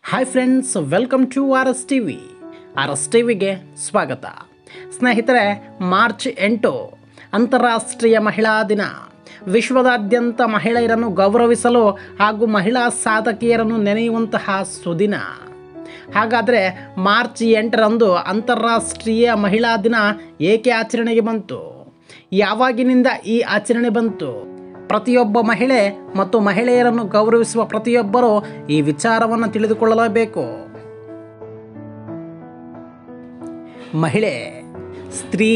hi friends welcome to R S T V R S T ವಿಗೆ ಸ್ವಾಗತ ಸ್ನೇಹಿತರೆ March ಎಂಟು ಅಂತಾರಾಷ್ಟ್ರೀಯ ಮಹಿಳಾ ದಿನ ವಿಶ್ವದಾದ್ಯಂತ ಮಹಿಳೆಯರನ್ನು ಗೌರವಿಸಲು ಹಾಗೂ ಮಹಿಳಾ ಸಾಧಕಿಯರನ್ನು ನೆನೆಯುವಂತಹ ಸುದಿನ ಹಾಗಾದರೆ ಮಾರ್ಚ್ ಎಂಟರಂದು ಅಂತಾರಾಷ್ಟ್ರೀಯ ಮಹಿಳಾ ದಿನ ಏಕೆ ಆಚರಣೆಗೆ ಬಂತು ಯಾವಾಗಿನಿಂದ ಈ ಆಚರಣೆ ಬಂತು ಪ್ರತಿಯೊಬ್ಬ ಮಹಿಳೆ ಮತ್ತು ಮಹಿಳೆಯರನ್ನು ಗೌರವಿಸುವ ಪ್ರತಿಯೊಬ್ಬರು ಈ ವಿಚಾರವನ್ನು ತಿಳಿದುಕೊಳ್ಳಲೇಬೇಕು ಮಹಿಳೆ ಸ್ತ್ರೀ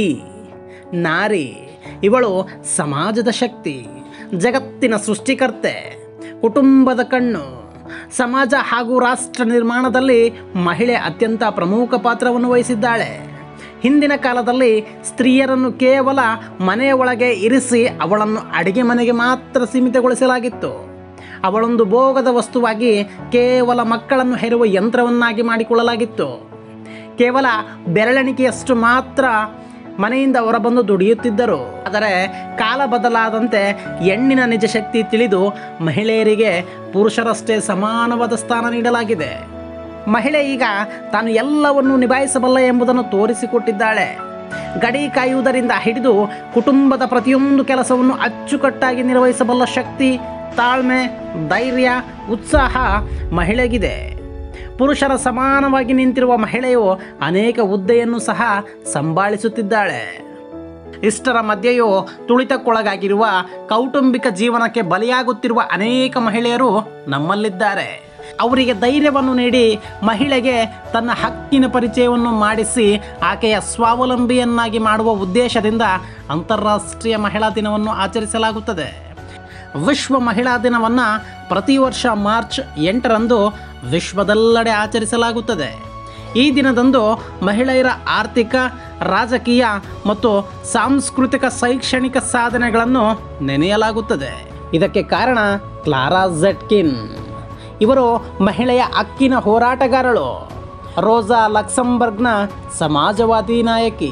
ನಾರಿ ಇವಳು ಸಮಾಜದ ಶಕ್ತಿ ಜಗತ್ತಿನ ಸೃಷ್ಟಿಕರ್ತೆ ಕುಟುಂಬದ ಕಣ್ಣು ಸಮಾಜ ಹಾಗೂ ರಾಷ್ಟ್ರ ನಿರ್ಮಾಣದಲ್ಲಿ ಮಹಿಳೆ ಅತ್ಯಂತ ಪ್ರಮುಖ ಪಾತ್ರವನ್ನು ವಹಿಸಿದ್ದಾಳೆ ಹಿಂದಿನ ಕಾಲದಲ್ಲಿ ಸ್ತ್ರೀಯರನ್ನು ಕೇವಲ ಮನೆಯ ಒಳಗೆ ಇರಿಸಿ ಅವಳನ್ನು ಅಡಿಗೆ ಮನೆಗೆ ಮಾತ್ರ ಸೀಮಿತಗೊಳಿಸಲಾಗಿತ್ತು ಅವಳೊಂದು ಭೋಗದ ವಸ್ತುವಾಗಿ ಕೇವಲ ಮಕ್ಕಳನ್ನು ಹೆರುವ ಯಂತ್ರವನ್ನಾಗಿ ಮಾಡಿಕೊಳ್ಳಲಾಗಿತ್ತು ಕೇವಲ ಬೆರಳೆಣಿಕೆಯಷ್ಟು ಮಾತ್ರ ಮನೆಯಿಂದ ಹೊರಬಂದು ದುಡಿಯುತ್ತಿದ್ದರು ಆದರೆ ಕಾಲ ಬದಲಾದಂತೆ ಹೆಣ್ಣಿನ ನಿಜ ಶಕ್ತಿ ತಿಳಿದು ಮಹಿಳೆಯರಿಗೆ ಪುರುಷರಷ್ಟೇ ಸಮಾನವಾದ ಸ್ಥಾನ ನೀಡಲಾಗಿದೆ ಮಹಿಳೆ ಈಗ ತಾನು ಎಲ್ಲವನ್ನು ನಿಭಾಯಿಸಬಲ್ಲ ಎಂಬುದನ್ನು ತೋರಿಸಿಕೊಟ್ಟಿದ್ದಾಳೆ ಗಡಿ ಕಾಯುವುದರಿಂದ ಹಿಡಿದು ಕುಟುಂಬದ ಪ್ರತಿಯೊಂದು ಕೆಲಸವನ್ನು ಅಚ್ಚುಕಟ್ಟಾಗಿ ನಿರ್ವಹಿಸಬಲ್ಲ ಶಕ್ತಿ ತಾಳ್ಮೆ ಧೈರ್ಯ ಉತ್ಸಾಹ ಮಹಿಳೆಗಿದೆ ಪುರುಷರ ಸಮಾನವಾಗಿ ನಿಂತಿರುವ ಮಹಿಳೆಯು ಅನೇಕ ಹುದ್ದೆಯನ್ನು ಸಹ ಸಂಭಾಳಿಸುತ್ತಿದ್ದಾಳೆ ಇಷ್ಟರ ಮಧ್ಯೆಯೂ ತುಳಿತಕ್ಕೊಳಗಾಗಿರುವ ಕೌಟುಂಬಿಕ ಜೀವನಕ್ಕೆ ಬಲಿಯಾಗುತ್ತಿರುವ ಅನೇಕ ಮಹಿಳೆಯರು ನಮ್ಮಲ್ಲಿದ್ದಾರೆ ಅವರಿಗೆ ಧೈರ್ಯವನ್ನು ನೀಡಿ ಮಹಿಳೆಗೆ ತನ್ನ ಹಕ್ಕಿನ ಪರಿಚಯವನ್ನು ಮಾಡಿಸಿ ಆಕೆಯ ಸ್ವಾವಲಂಬಿಯನ್ನಾಗಿ ಮಾಡುವ ಉದ್ದೇಶದಿಂದ ಅಂತಾರಾಷ್ಟ್ರೀಯ ಮಹಿಳಾ ದಿನವನ್ನು ಆಚರಿಸಲಾಗುತ್ತದೆ ವಿಶ್ವ ಮಹಿಳಾ ದಿನವನ್ನು ಪ್ರತಿ ವರ್ಷ ಮಾರ್ಚ್ ಎಂಟರಂದು ವಿಶ್ವದೆಲ್ಲೆಡೆ ಆಚರಿಸಲಾಗುತ್ತದೆ ಈ ದಿನದಂದು ಮಹಿಳೆಯರ ಆರ್ಥಿಕ ರಾಜಕೀಯ ಮತ್ತು ಸಾಂಸ್ಕೃತಿಕ ಶೈಕ್ಷಣಿಕ ಸಾಧನೆಗಳನ್ನು ನೆನೆಯಲಾಗುತ್ತದೆ ಇದಕ್ಕೆ ಕಾರಣ ಕ್ಲಾರಾ ಜೆಟ್ಕಿನ್ ಇವರು ಮಹಿಳೆಯ ಹಕ್ಕಿನ ಹೋರಾಟಗಾರಳು ರೋಸಾ ಲಕ್ಸಂಬರ್ಗ್ನ ಸಮಾಜವಾದಿ ನಾಯಕಿ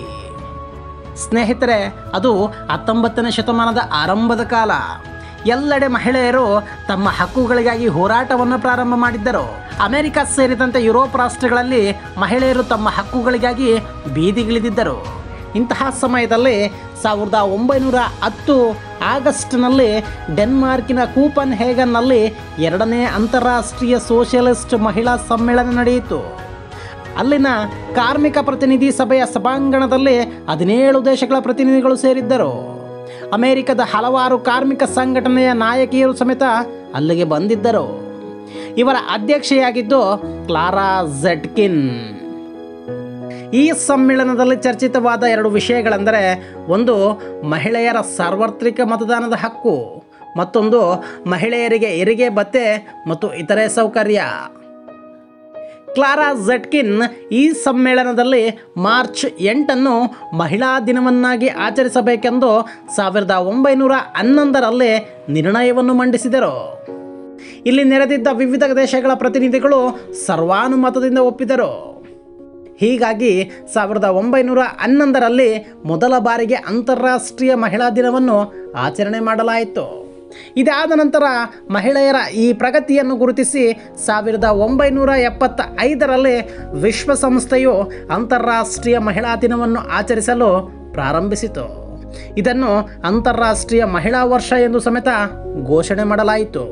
ಸ್ನೇಹಿತರೆ ಅದು ಹತ್ತೊಂಬತ್ತನೇ ಶತಮಾನದ ಆರಂಭದ ಕಾಲ ಎಲ್ಲೆಡೆ ಮಹಿಳೆಯರು ತಮ್ಮ ಹಕ್ಕುಗಳಿಗಾಗಿ ಹೋರಾಟವನ್ನು ಪ್ರಾರಂಭ ಮಾಡಿದ್ದರು ಅಮೆರಿಕ ಸೇರಿದಂತೆ ಯುರೋಪ್ ರಾಷ್ಟ್ರಗಳಲ್ಲಿ ಮಹಿಳೆಯರು ತಮ್ಮ ಹಕ್ಕುಗಳಿಗಾಗಿ ಬೀದಿಗಿಳಿದಿದ್ದರು ಇಂತಹ ಸಮಯದಲ್ಲಿ ಸಾವಿರದ ಒಂಬೈನೂರ ಹತ್ತು ಆಗಸ್ಟ್ನಲ್ಲಿ ಡೆನ್ಮಾರ್ಕಿನ ಕೂಪನ್ ಹೇಗನ್ನಲ್ಲಿ ಎರಡನೇ ಅಂತಾರಾಷ್ಟ್ರೀಯ ಸೋಷಿಯಲಿಸ್ಟ್ ಮಹಿಳಾ ಸಮ್ಮೇಳನ ನಡೆಯಿತು ಅಲ್ಲಿನ ಕಾರ್ಮಿಕ ಪ್ರತಿನಿಧಿ ಸಭೆಯ ಸಭಾಂಗಣದಲ್ಲಿ ಹದಿನೇಳು ದೇಶಗಳ ಪ್ರತಿನಿಧಿಗಳು ಸೇರಿದ್ದರು ಅಮೆರಿಕದ ಹಲವಾರು ಕಾರ್ಮಿಕ ಸಂಘಟನೆಯ ನಾಯಕಿಯರು ಸಮೇತ ಅಲ್ಲಿಗೆ ಬಂದಿದ್ದರು ಇವರ ಅಧ್ಯಕ್ಷೆಯಾಗಿದ್ದು ಕ್ಲಾರಾ ಜೆಟ್ಕಿನ್ ಈ ಸಮ್ಮೇಳನದಲ್ಲಿ ಚರ್ಚಿತವಾದ ಎರಡು ವಿಷಯಗಳೆಂದರೆ ಒಂದು ಮಹಿಳೆಯರ ಸಾರ್ವತ್ರಿಕ ಮತದಾನದ ಹಕ್ಕು ಮತ್ತೊಂದು ಮಹಿಳೆಯರಿಗೆ ಹೆರಿಗೆ ಭತ್ಯೆ ಮತ್ತು ಇತರೆ ಸೌಕರ್ಯ ಕ್ಲಾರಾ ಜೆಟ್ಕಿನ್ ಈ ಸಮ್ಮೇಳನದಲ್ಲಿ ಮಾರ್ಚ್ ಎಂಟನ್ನು ಮಹಿಳಾ ದಿನವನ್ನಾಗಿ ಆಚರಿಸಬೇಕೆಂದು ಸಾವಿರದ ಒಂಬೈನೂರ ಹನ್ನೊಂದರಲ್ಲಿ ನಿರ್ಣಯವನ್ನು ಮಂಡಿಸಿದರು ಇಲ್ಲಿ ನೆರೆದಿದ್ದ ವಿವಿಧ ದೇಶಗಳ ಪ್ರತಿನಿಧಿಗಳು ಸರ್ವಾನುಮತದಿಂದ ಒಪ್ಪಿದರು ಹೀಗಾಗಿ ಸಾವಿರದ ಒಂಬೈನೂರ ಹನ್ನೊಂದರಲ್ಲಿ ಮೊದಲ ಬಾರಿಗೆ ಅಂತಾರಾಷ್ಟ್ರೀಯ ಮಹಿಳಾ ದಿನವನ್ನು ಆಚರಣೆ ಮಾಡಲಾಯಿತು ಇದಾದ ನಂತರ ಮಹಿಳೆಯರ ಈ ಪ್ರಗತಿಯನ್ನು ಗುರುತಿಸಿ ಸಾವಿರದ ಒಂಬೈನೂರ ಎಪ್ಪತ್ತ ಐದರಲ್ಲಿ ವಿಶ್ವಸಂಸ್ಥೆಯು ಅಂತಾರಾಷ್ಟ್ರೀಯ ಮಹಿಳಾ ದಿನವನ್ನು ಆಚರಿಸಲು ಪ್ರಾರಂಭಿಸಿತು ಇದನ್ನು ಅಂತಾರಾಷ್ಟ್ರೀಯ ಮಹಿಳಾ ವರ್ಷ ಎಂದು ಸಮೇತ ಘೋಷಣೆ ಮಾಡಲಾಯಿತು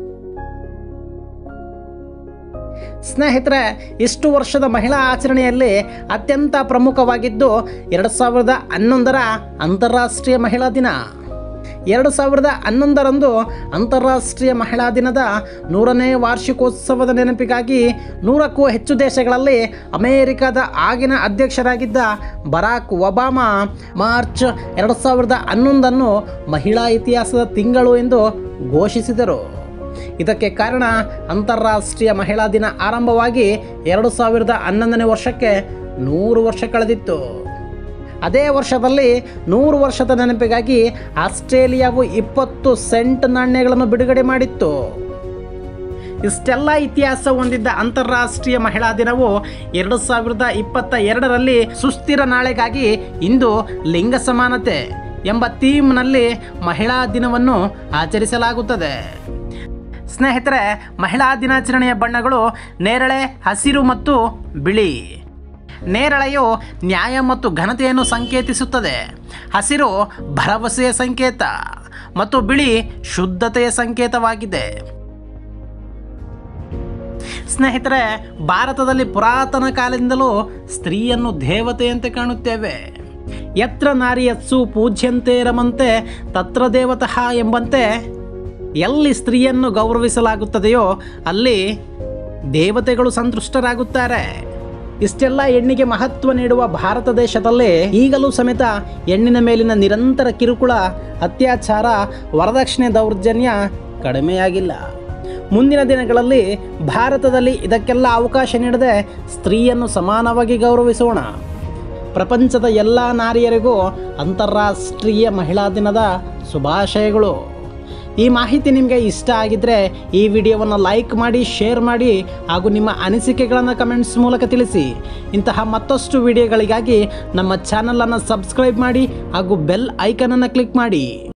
ಸ್ನೇಹಿತರೆ ಇಷ್ಟು ವರ್ಷದ ಮಹಿಳಾ ಆಚರಣೆಯಲ್ಲಿ ಅತ್ಯಂತ ಪ್ರಮುಖವಾಗಿದ್ದು ಎರಡು ಸಾವಿರದ ಹನ್ನೊಂದರ ಅಂತಾರಾಷ್ಟ್ರೀಯ ಮಹಿಳಾ ದಿನ ಎರಡು ಸಾವಿರದ ಹನ್ನೊಂದರಂದು ಅಂತಾರಾಷ್ಟ್ರೀಯ ಮಹಿಳಾ ದಿನದ ನೂರನೇ ವಾರ್ಷಿಕೋತ್ಸವದ ನೆನಪಿಗಾಗಿ ನೂರಕ್ಕೂ ಹೆಚ್ಚು ದೇಶಗಳಲ್ಲಿ ಅಮೆರಿಕದ ಆಗಿನ ಅಧ್ಯಕ್ಷರಾಗಿದ್ದ ಬರಾಕ್ ಒಬಾಮಾ ಮಾರ್ಚ್ ಎರಡು ಸಾವಿರದ ಹನ್ನೊಂದನ್ನು ಮಹಿಳಾ ಇತಿಹಾಸದ ತಿಂಗಳು ಎಂದು ಘೋಷಿಸಿದರು ಇದಕ್ಕೆ ಕಾರಣ ಅಂತಾರಾಷ್ಟ್ರೀಯ ಮಹಿಳಾ ದಿನ ಆರಂಭವಾಗಿ ಎರಡು ಸಾವಿರದ ಹನ್ನೊಂದನೇ ವರ್ಷಕ್ಕೆ ನೂರು ವರ್ಷ ಕಳೆದಿತ್ತು ಅದೇ ವರ್ಷದಲ್ಲಿ ನೂರು ವರ್ಷದ ನೆನಪಿಗಾಗಿ ಆಸ್ಟ್ರೇಲಿಯಾವು ಇಪ್ಪತ್ತು ಸೆಂಟ್ ನಾಣ್ಯಗಳನ್ನು ಬಿಡುಗಡೆ ಮಾಡಿತ್ತು ಇಷ್ಟೆಲ್ಲ ಇತಿಹಾಸ ಹೊಂದಿದ್ದ ಅಂತಾರಾಷ್ಟ್ರೀಯ ಮಹಿಳಾ ದಿನವು ಎರಡು ಸಾವಿರದ ಇಪ್ಪತ್ತ ಎರಡರಲ್ಲಿ ಸುಸ್ಥಿರ ನಾಳೆಗಾಗಿ ಇಂದು ಲಿಂಗ ಸಮಾನತೆ ಎಂಬ ಥೀಮ್ನಲ್ಲಿ ಮಹಿಳಾ ದಿನವನ್ನು ಆಚರಿಸಲಾಗುತ್ತದೆ ಸ್ನೇಹಿತರೆ ಮಹಿಳಾ ದಿನಾಚರಣೆಯ ಬಣ್ಣಗಳು ನೇರಳೆ ಹಸಿರು ಮತ್ತು ಬಿಳಿ ನೇರಳೆಯು ನ್ಯಾಯ ಮತ್ತು ಘನತೆಯನ್ನು ಸಂಕೇತಿಸುತ್ತದೆ ಹಸಿರು ಭರವಸೆಯ ಸಂಕೇತ ಮತ್ತು ಬಿಳಿ ಶುದ್ಧತೆಯ ಸಂಕೇತವಾಗಿದೆ ಸ್ನೇಹಿತರೆ ಭಾರತದಲ್ಲಿ ಪುರಾತನ ಕಾಲದಿಂದಲೂ ಸ್ತ್ರೀಯನ್ನು ದೇವತೆಯಂತೆ ಕಾಣುತ್ತೇವೆ ಯತ್ರ ನಾರಿಯತ್ಸು ಪೂಜ್ಯಂತೆ ರಮಂತೆ ತತ್ರ ದೇವತಃ ಎಂಬಂತೆ ಎಲ್ಲಿ ಸ್ತ್ರೀಯನ್ನು ಗೌರವಿಸಲಾಗುತ್ತದೆಯೋ ಅಲ್ಲಿ ದೇವತೆಗಳು ಸಂತುಷ್ಟರಾಗುತ್ತಾರೆ ಇಷ್ಟೆಲ್ಲ ಹೆಣ್ಣಿಗೆ ಮಹತ್ವ ನೀಡುವ ಭಾರತ ದೇಶದಲ್ಲಿ ಈಗಲೂ ಸಮೇತ ಹೆಣ್ಣಿನ ಮೇಲಿನ ನಿರಂತರ ಕಿರುಕುಳ ಅತ್ಯಾಚಾರ ವರದಕ್ಷಿಣೆ ದೌರ್ಜನ್ಯ ಕಡಿಮೆಯಾಗಿಲ್ಲ ಮುಂದಿನ ದಿನಗಳಲ್ಲಿ ಭಾರತದಲ್ಲಿ ಇದಕ್ಕೆಲ್ಲ ಅವಕಾಶ ನೀಡದೆ ಸ್ತ್ರೀಯನ್ನು ಸಮಾನವಾಗಿ ಗೌರವಿಸೋಣ ಪ್ರಪಂಚದ ಎಲ್ಲ ನಾರಿಯರಿಗೂ ಅಂತಾರಾಷ್ಟ್ರೀಯ ಮಹಿಳಾ ದಿನದ ಶುಭಾಶಯಗಳು ಈ ಮಾಹಿತಿ ನಿಮಗೆ ಇಷ್ಟ ಆಗಿದ್ದರೆ ಈ ವಿಡಿಯೋವನ್ನು ಲೈಕ್ ಮಾಡಿ ಶೇರ್ ಮಾಡಿ ಹಾಗೂ ನಿಮ್ಮ ಅನಿಸಿಕೆಗಳನ್ನು ಕಮೆಂಟ್ಸ್ ಮೂಲಕ ತಿಳಿಸಿ ಇಂತಹ ಮತ್ತಷ್ಟು ವಿಡಿಯೋಗಳಿಗಾಗಿ ನಮ್ಮ ಚಾನಲನ್ನು ಸಬ್ಸ್ಕ್ರೈಬ್ ಮಾಡಿ ಹಾಗೂ ಬೆಲ್ ಐಕನನ್ನು ಕ್ಲಿಕ್ ಮಾಡಿ